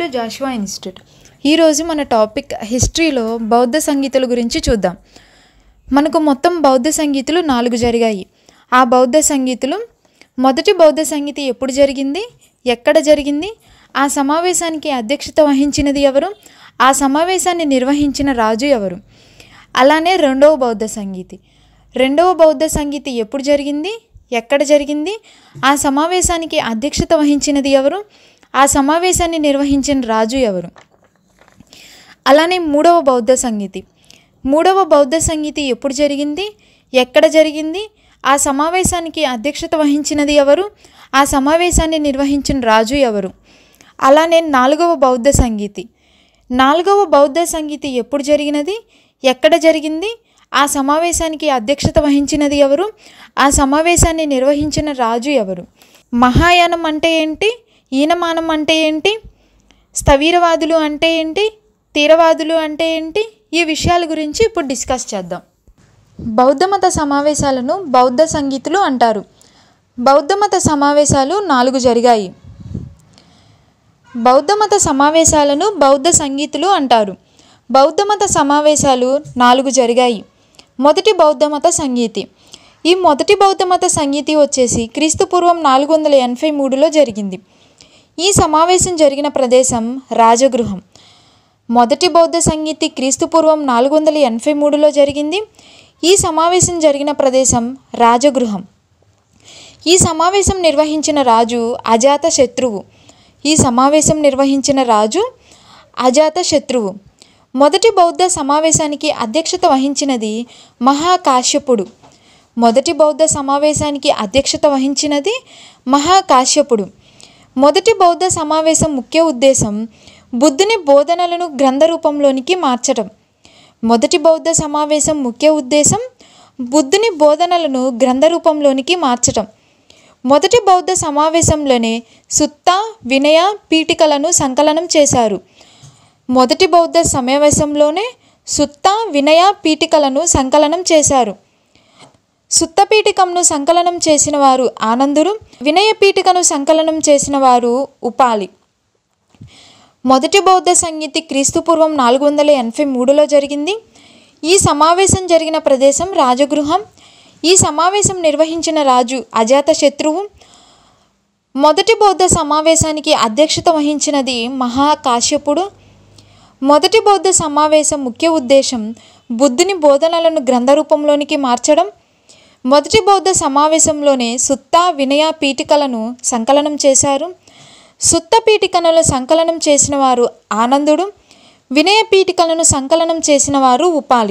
Jashuva institute ఈరోజు మన topic హిస్టరీలో బౌద్ధ సంగీతుల గురించి చూద్దాం మనకు మొత్తం బౌద్ధ సంగీతులు నాలుగు జరిగాయి ఆ బౌద్ధ సంగీతులు మొదటి బౌద్ధ సంగీతి ఎప్పుడు జరిగింది ఎక్కడ జరిగింది ఆ సమావేశానికి అధ్యక్షత వహించినది ఎవరు ఆ సమావేశాన్ని నిర్వహించిన రాజు ఎవరు అలానే రెండవ బౌద్ధ సంగీతి రెండవ బౌద్ధ సంగీతి ఎప్పుడు జరిగింది ఎక్కడ జరిగింది ఆ సమావేశానికి అధ్యక్షత వహించినది ఎవరు ఆ సమావేశాన్ని నిర్వహించిన రాజు ఎవరు అలానే మూడవ బౌద్ధ సంగీతి మూడవ బౌద్ధ సంగీతి ఎప్పుడు జరిగింది ఎక్కడ జరిగింది ఆ సమావేశానికి అధ్యక్షత వహించినది ఎవరు ఆ సమావేశాన్ని నిర్వహించిన రాజు ఎవరు అలానే నాలుగవ బౌద్ధ సంగీతి నాలుగవ బౌద్ధ సంగీతి ఎప్పుడు జరిగినది ఎక్కడ జరిగింది ఆ సమావేశానికి అధ్యక్షత వహించినది ఎవరు ఆ సమావేశాన్ని నిర్వహించిన రాజు ఎవరు మహాయానం అంటే ఏంటి ఈనమానం అంటే ఏంటి స్థవీరవాదులు అంటే ఏంటి తీరవాదులు అంటే ఏంటి ఈ విషయాల గురించి ఇప్పుడు డిస్కస్ చేద్దాం బౌద్ధమత సమావేశాలను బౌద్ధ సంగీతులు అంటారు బౌద్ధమత సమావేశాలు నాలుగు జరిగాయి బౌద్ధమత సమావేశాలను బౌద్ధ సంగీతులు అంటారు బౌద్ధమత సమావేశాలు నాలుగు జరిగాయి మొదటి బౌద్ధమత సంగీతి ఈ మొదటి బౌద్ధమత సంగీతి వచ్చేసి క్రీస్తుపూర్వం నాలుగు వందల ఎనభై మూడులో జరిగింది ఈ సమావేశం జరిగిన ప్రదేశం రాజగృహం మొదటి బౌద్ధ సంగీతి క్రీస్తుపూర్వం నాలుగు వందల ఎనభై మూడులో జరిగింది ఈ సమావేశం జరిగిన ప్రదేశం రాజగృహం ఈ సమావేశం నిర్వహించిన రాజు అజాత శత్రువు ఈ సమావేశం నిర్వహించిన రాజు అజాత శత్రువు మొదటి బౌద్ధ సమావేశానికి అధ్యక్షత వహించినది మహాకాశ్యపుడు మొదటి బౌద్ధ సమావేశానికి అధ్యక్షత వహించినది మహాకాశ్యపుడు మొదటి బౌద్ధ సమావేశం ముఖ్య ఉద్దేశం బుద్ధుని బోధనలను గ్రంథ రూపంలోనికి మార్చడం మొదటి బౌద్ధ సమావేశం ముఖ్య ఉద్దేశం బుద్ధుని బోధనలను గ్రంథ రూపంలోనికి మార్చటం మొదటి బౌద్ధ సమావేశంలోనే సుత్త వినయ పీఠికలను సంకలనం చేశారు మొదటి బౌద్ధ సమావేశంలోనే సుత్త వినయ పీఠికలను సంకలనం చేశారు సుత్త పీఠికంను సంకలనం చేసిన వారు ఆనందురు వినయ పీఠికను సంకలనం చేసిన వారు ఉపాలి మొదటి బౌద్ధ సంగీతి క్రీస్తుపూర్వం నాలుగు వందల ఎనభై మూడులో జరిగింది ఈ సమావేశం జరిగిన ప్రదేశం రాజగృహం ఈ సమావేశం నిర్వహించిన రాజు అజాత శత్రువు మొదటి బౌద్ధ సమావేశానికి అధ్యక్షత వహించినది మహాకాశ్యపుడు మొదటి బౌద్ధ సమావేశం ముఖ్య ఉద్దేశం బుద్ధుని బోధనలను గ్రంథ రూపంలోనికి మార్చడం మొదటి బౌద్ధ సమావేశంలోనే సుత్త వినయ పీఠికలను సంకలనం చేశారు సుత్త పీఠికలను సంకలనం చేసిన వారు ఆనందుడు వినయ పీఠికలను సంకలనం చేసిన వారు ఉపాలి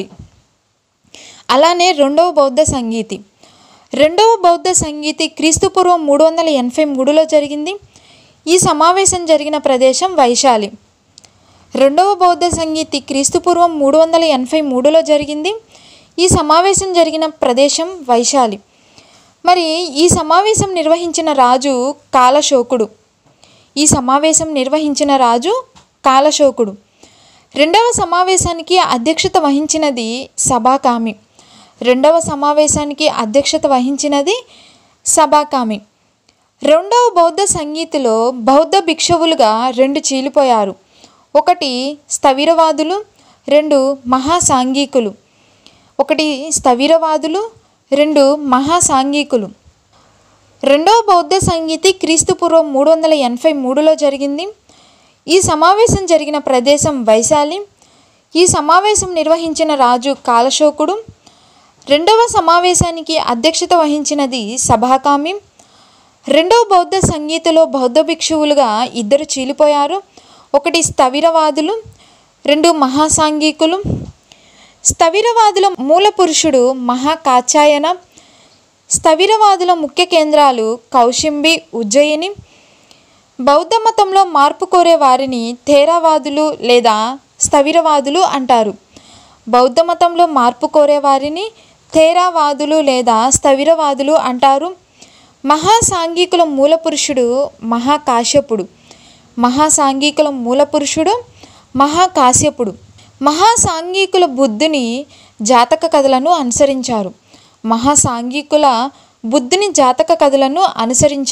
అలానే రెండవ బౌద్ధ సంగీతి రెండవ బౌద్ధ సంగీతి క్రీస్తుపూర్వం మూడు వందల ఎనభై మూడులో జరిగింది ఈ సమావేశం జరిగిన ప్రదేశం వైశాలి రెండవ బౌద్ధ సంగీతి క్రీస్తుపూర్వం మూడు వందల ఎనభై మూడులో జరిగింది ఈ సమావేశం జరిగిన ప్రదేశం వైశాలి మరి ఈ సమావేశం నిర్వహించిన రాజు కాలశోకుడు ఈ సమావేశం నిర్వహించిన రాజు కాలశోకుడు రెండవ సమావేశానికి అధ్యక్షత వహించినది సభాకామి రెండవ సమావేశానికి అధ్యక్షత వహించినది సభాకామి రెండవ బౌద్ధ సంగీతిలో బౌద్ధ భిక్షువులుగా రెండు చీలిపోయారు ఒకటి స్థవిరవాదులు రెండు మహాసాంఘికులు ఒకటి స్థవిరవాదులు రెండు మహాసాంఘికులు రెండవ బౌద్ధ సంగీతి క్రీస్తుపూర్వం మూడు వందల ఎనభై మూడులో జరిగింది ఈ సమావేశం జరిగిన ప్రదేశం వైశాలి ఈ సమావేశం నిర్వహించిన రాజు కాలశోకుడు రెండవ సమావేశానికి అధ్యక్షత వహించినది సభాకామి రెండవ బౌద్ధ సంగీతలో బౌద్ధ భిక్షువులుగా ఇద్దరు చీలిపోయారు ఒకటి స్థవిరవాదులు రెండు మహాసాంఘికులు స్థవిరవాదుల మూల పురుషుడు మహాకాచాయన స్థవిరవాదుల ముఖ్య కేంద్రాలు కౌశింబి ఉజ్జయిని బౌద్ధ మతంలో మార్పు కోరే వారిని థేరవాదులు లేదా స్థవిరవాదులు అంటారు బౌద్ధ మతంలో మార్పు కోరే వారిని థేరావాదులు లేదా స్థవిరవాదులు అంటారు మహాసాంఘికుల మూల పురుషుడు మహాకాశ్యపుడు మహాసాంఘికుల మూల పురుషుడు మహాకాశ్యపుడు మహాసాంఘికుల బుద్ధుని జాతక కథలను అనుసరించారు మహాసాంఘికుల బుద్ధుని జాతక కథలను అనుసరించారు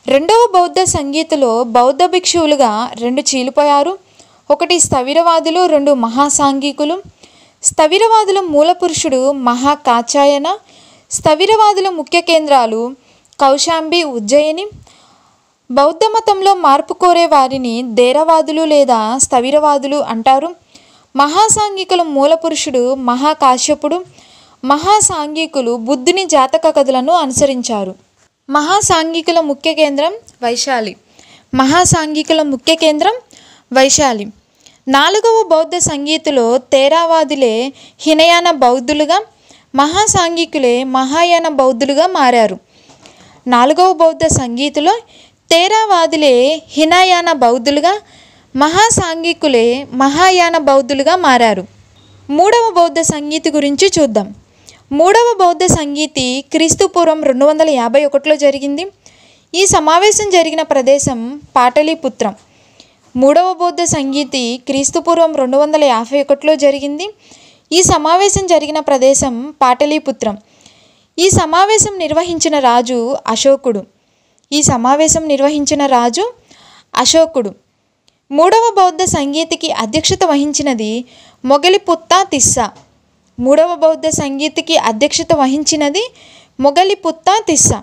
రెండవ బౌద్ధ సంగీతలో బౌద్ధ భిక్షువులుగా రెండు చీలిపోయారు ఒకటి స్థవిరవాదులు రెండు మహాసాంఘికులు స్థవిరవాదుల మూలపురుషుడు మహాకాచాయన స్థవిరవాదుల ముఖ్య కేంద్రాలు కౌశాంబి ఉజ్జయిని బౌద్ధ మతంలో మార్పు కోరే వారిని దేరవాదులు లేదా స్థవిరవాదులు అంటారు మహాసాంఘికుల మూలపురుషుడు మహాకాశ్యపుడు మహాసాంఘికులు బుద్ధుని జాతక కథలను అనుసరించారు మహాసాంఘికుల ముఖ్య కేంద్రం వైశాలి మహాసాంఘికుల ముఖ్య కేంద్రం వైశాలి నాలుగవ బౌద్ధ సంగీతులో తేరావాదులే హినయాన బౌద్ధులుగా మహాసాంఘికులే మహాయాన బౌద్ధులుగా మారారు నాలుగవ బౌద్ధ సంగీతులో తేరావాదులే హినయాన బౌద్ధులుగా మహాసాంఘికులే మహాయాన బౌద్ధులుగా మారారు మూడవ బౌద్ధ సంగీతి గురించి చూద్దాం మూడవ బౌద్ధ సంగీతి క్రీస్తుపూర్వం రెండు వందల యాభై ఒకటిలో జరిగింది ఈ సమావేశం జరిగిన ప్రదేశం పాటలీపుత్రం మూడవ బౌద్ధ సంగీతి క్రీస్తుపూర్వం రెండు వందల యాభై ఒకటిలో జరిగింది ఈ సమావేశం జరిగిన ప్రదేశం పాటలీపుత్రం ఈ సమావేశం నిర్వహించిన రాజు అశోకుడు ఈ సమావేశం నిర్వహించిన రాజు అశోకుడు మూడవ బౌద్ధ సంగీతికి అధ్యక్షత వహించినది మొగలిపుత్తా తిస్సా మూడవ బౌద్ధ సంగీతికి అధ్యక్షత వహించినది మొగలిపుత్తా తిస్సా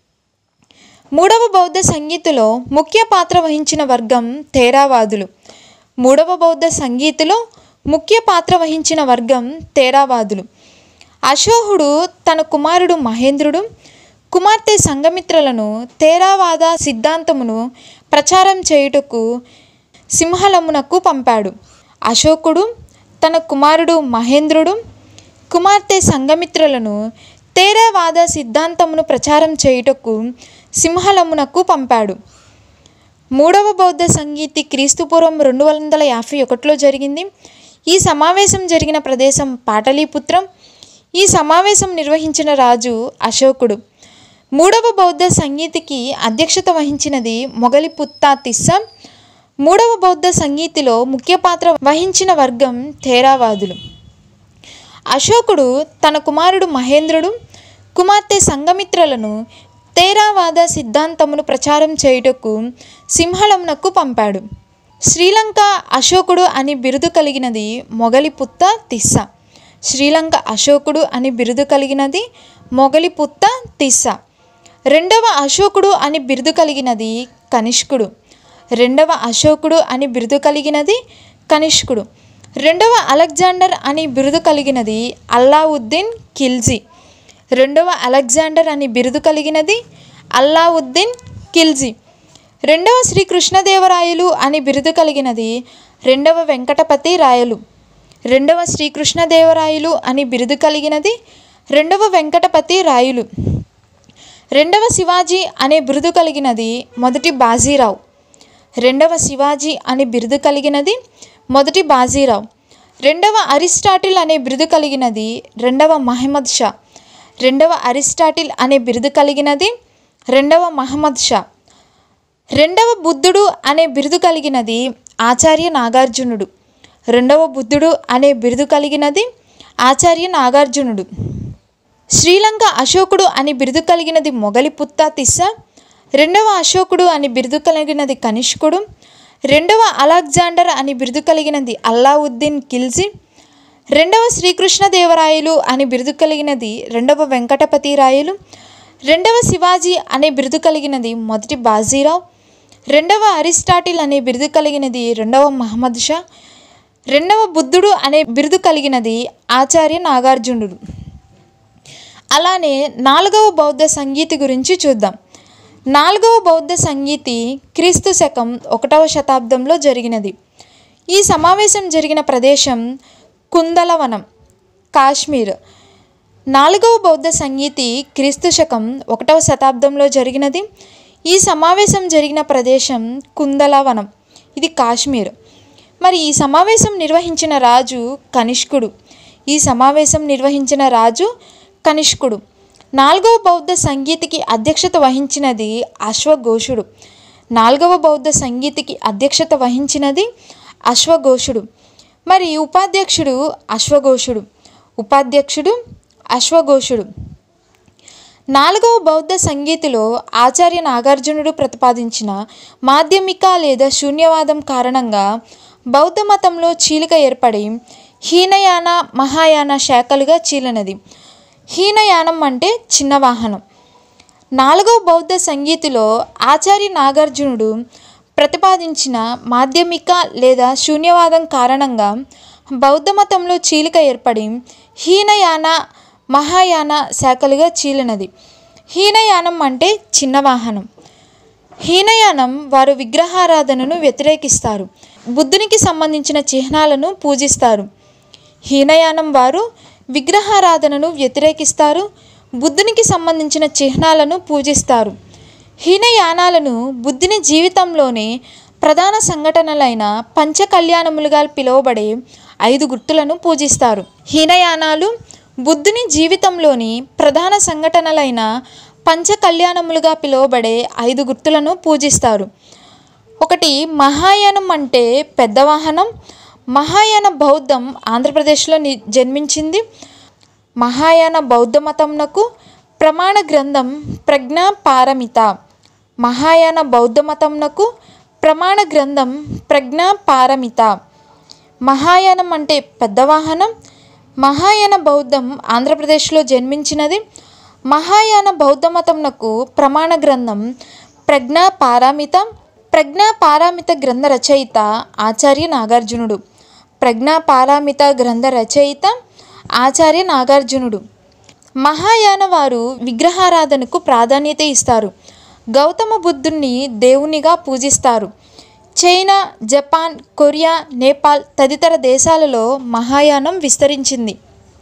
మూడవ బౌద్ధ సంగీతులో ముఖ్య పాత్ర వహించిన వర్గం తేరావాదులు మూడవ బౌద్ధ సంగీతులో ముఖ్య పాత్ర వహించిన వర్గం తేరావాదులు అశోకుడు తన కుమారుడు మహేంద్రుడు కుమార్తె సంఘమిత్రులను తేరావాద సిద్ధాంతమును ప్రచారం చేయుటకు సింహలమునకు పంపాడు అశోకుడు తన కుమారుడు మహేంద్రుడు కుమార్తె సంఘమిత్రులను తేరావాద సిద్ధాంతమును ప్రచారం చేయుటకు సింహలమునకు పంపాడు మూడవ బౌద్ధ సంగీతి క్రీస్తుపూర్వం రెండు వందల యాభై ఒకటిలో జరిగింది ఈ సమావేశం జరిగిన ప్రదేశం పాటలీపుత్రం ఈ సమావేశం నిర్వహించిన రాజు అశోకుడు మూడవ బౌద్ధ సంగీతికి అధ్యక్షత వహించినది మొగలిపుత్తా తిస్స మూడవ బౌద్ధ సంగీతిలో ముఖ్య పాత్ర వహించిన వర్గం తేరావాదులు అశోకుడు తన కుమారుడు మహేంద్రుడు కుమార్తె సంఘమిత్రులను తేరావాద సిద్ధాంతమును ప్రచారం చేయుటకు సింహళమునకు పంపాడు శ్రీలంక అశోకుడు అని బిరుదు కలిగినది మొగలిపుత్త తిస్స శ్రీలంక అశోకుడు అని బిరుదు కలిగినది మొగలిపుత్త తిస్స రెండవ అశోకుడు అని బిరుదు కలిగినది కనిష్కుడు రెండవ అశోకుడు అని బిరుదు కలిగినది కనిష్కుడు రెండవ అలెగ్జాండర్ అని బిరుదు కలిగినది అల్లావుద్దీన్ ఖిల్జీ రెండవ అలెగ్జాండర్ అని బిరుదు కలిగినది అల్లావుద్దీన్ ఖిల్జీ రెండవ శ్రీకృష్ణదేవరాయలు అని బిరుదు కలిగినది రెండవ వెంకటపతి రాయలు రెండవ శ్రీకృష్ణదేవరాయలు అని బిరుదు కలిగినది రెండవ వెంకటపతి రాయులు రెండవ శివాజీ అనే బిరుదు కలిగినది మొదటి బాజీరావు రెండవ శివాజీ అనే బిరుదు కలిగినది మొదటి బాజీరావు రెండవ అరిస్టాటిల్ అనే బిరుదు కలిగినది రెండవ మహమ్మద్ షా రెండవ అరిస్టాటిల్ అనే బిరుదు కలిగినది రెండవ మహమ్మద్ షా రెండవ బుద్ధుడు అనే బిరుదు కలిగినది ఆచార్య నాగార్జునుడు రెండవ బుద్ధుడు అనే బిరుదు కలిగినది ఆచార్య నాగార్జునుడు శ్రీలంక అశోకుడు అని బిరుదు కలిగినది మొగలిపుత్త తిస్స రెండవ అశోకుడు అని బిరుదు కలిగినది కనిష్కుడు రెండవ అలెగ్జాండర్ అని బిరుదు కలిగినది అల్లావుద్దీన్ ఖిల్జీ రెండవ శ్రీకృష్ణదేవరాయలు అని బిరుదు కలిగినది రెండవ వెంకటపతి రాయలు రెండవ శివాజీ అనే బిరుదు కలిగినది మొదటి బాజీరావు రెండవ అరిస్టాటిల్ అనే బిరుదు కలిగినది రెండవ మహమ్మద్ షా రెండవ బుద్ధుడు అనే బిరుదు కలిగినది ఆచార్య నాగార్జునుడు అలానే నాలుగవ బౌద్ధ సంగీతి గురించి చూద్దాం నాలుగవ బౌద్ధ సంగీతి క్రీస్తు శకం ఒకటవ శతాబ్దంలో జరిగినది ఈ సమావేశం జరిగిన ప్రదేశం కుందలవనం కాశ్మీర్ నాలుగవ బౌద్ధ సంగీతి క్రీస్తు శకం ఒకటవ శతాబ్దంలో జరిగినది ఈ సమావేశం జరిగిన ప్రదేశం కుందలవనం ఇది కాశ్మీర్ మరి ఈ సమావేశం నిర్వహించిన రాజు కనిష్కుడు ఈ సమావేశం నిర్వహించిన రాజు కనిష్కుడు నాలుగవ బౌద్ధ సంగీతికి అధ్యక్షత వహించినది అశ్వఘోషుడు నాలుగవ బౌద్ధ సంగీతికి అధ్యక్షత వహించినది అశ్వఘోషుడు మరి ఉపాధ్యక్షుడు అశ్వఘోషుడు ఉపాధ్యక్షుడు అశ్వఘోషుడు నాలుగవ బౌద్ధ సంగీతిలో ఆచార్య నాగార్జునుడు ప్రతిపాదించిన మాధ్యమిక లేదా శూన్యవాదం కారణంగా బౌద్ధ మతంలో చీలిక ఏర్పడి హీనయాన మహాయాన శాఖలుగా చీలినది హీనయానం అంటే చిన్న వాహనం నాలుగవ బౌద్ధ సంగీతిలో ఆచార్య నాగార్జునుడు ప్రతిపాదించిన మాధ్యమిక లేదా శూన్యవాదం కారణంగా బౌద్ధ మతంలో చీలిక ఏర్పడి హీనయాన మహాయాన శాఖలుగా చీలినది హీనయానం అంటే చిన్న వాహనం హీనయానం వారు విగ్రహారాధనను వ్యతిరేకిస్తారు బుద్ధునికి సంబంధించిన చిహ్నాలను పూజిస్తారు హీనయానం వారు విగ్రహారాధనను వ్యతిరేకిస్తారు బుద్ధునికి సంబంధించిన చిహ్నాలను పూజిస్తారు హీనయానాలను బుద్ధుని జీవితంలోనే ప్రధాన సంఘటనలైన పంచకళ్యాణములుగా పిలువబడే ఐదు గుర్తులను పూజిస్తారు హీనయానాలు బుద్ధుని జీవితంలోని ప్రధాన సంఘటనలైన పంచకళ్యాణములుగా పిలువబడే ఐదు గుర్తులను పూజిస్తారు ఒకటి మహాయానం అంటే పెద్ద వాహనం మహాయాన బౌద్ధం ఆంధ్రప్రదేశ్లో ని- జన్మించింది మహాయాన బౌద్ధ మతంనకు ప్రమాణ గ్రంథం ప్రజ్ఞా పారమిత మహాయాన బౌద్ధ మతంనకు ప్రమాణ గ్రంథం ప్రజ్ఞా పారమిత మహాయానం అంటే పెద్ద వాహనం మహాయాన బౌద్ధం ఆంధ్రప్రదేశ్లో జన్మించినది మహాయాన బౌద్ధ మతంనకు ప్రమాణ గ్రంథం ప్రజ్ఞా పారామిత ప్రజ్ఞా పారామిత గ్రంథ రచయిత ఆచార్య నాగార్జునుడు ప్రజ్ఞా పారామిత గ్రంథ రచయిత ఆచార్య నాగార్జునుడు మహాయాన వారు విగ్రహారాధనకు ప్రాధాన్యత ఇస్తారు గౌతమ బుద్ధుణ్ణి దేవునిగా పూజిస్తారు చైనా జపాన్ కొరియా నేపాల్ తదితర దేశాలలో మహాయానం విస్తరించింది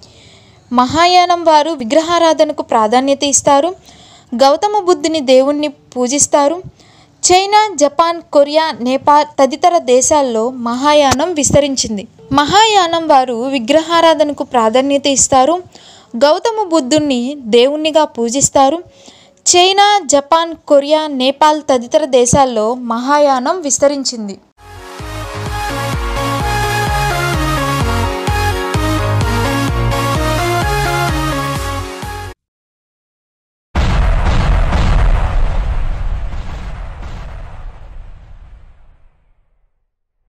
మహాయానం వారు విగ్రహారాధనకు ప్రాధాన్యత ఇస్తారు గౌతమ బుద్ధుని దేవుణ్ణి పూజిస్తారు చైనా జపాన్ కొరియా నేపాల్ తదితర దేశాల్లో మహాయానం విస్తరించింది మహాయానం వారు విగ్రహారాధనకు ప్రాధాన్యత ఇస్తారు గౌతమ బుద్ధుణ్ణి దేవుణ్ణిగా పూజిస్తారు చైనా జపాన్ కొరియా నేపాల్ తదితర దేశాల్లో మహాయానం విస్తరించింది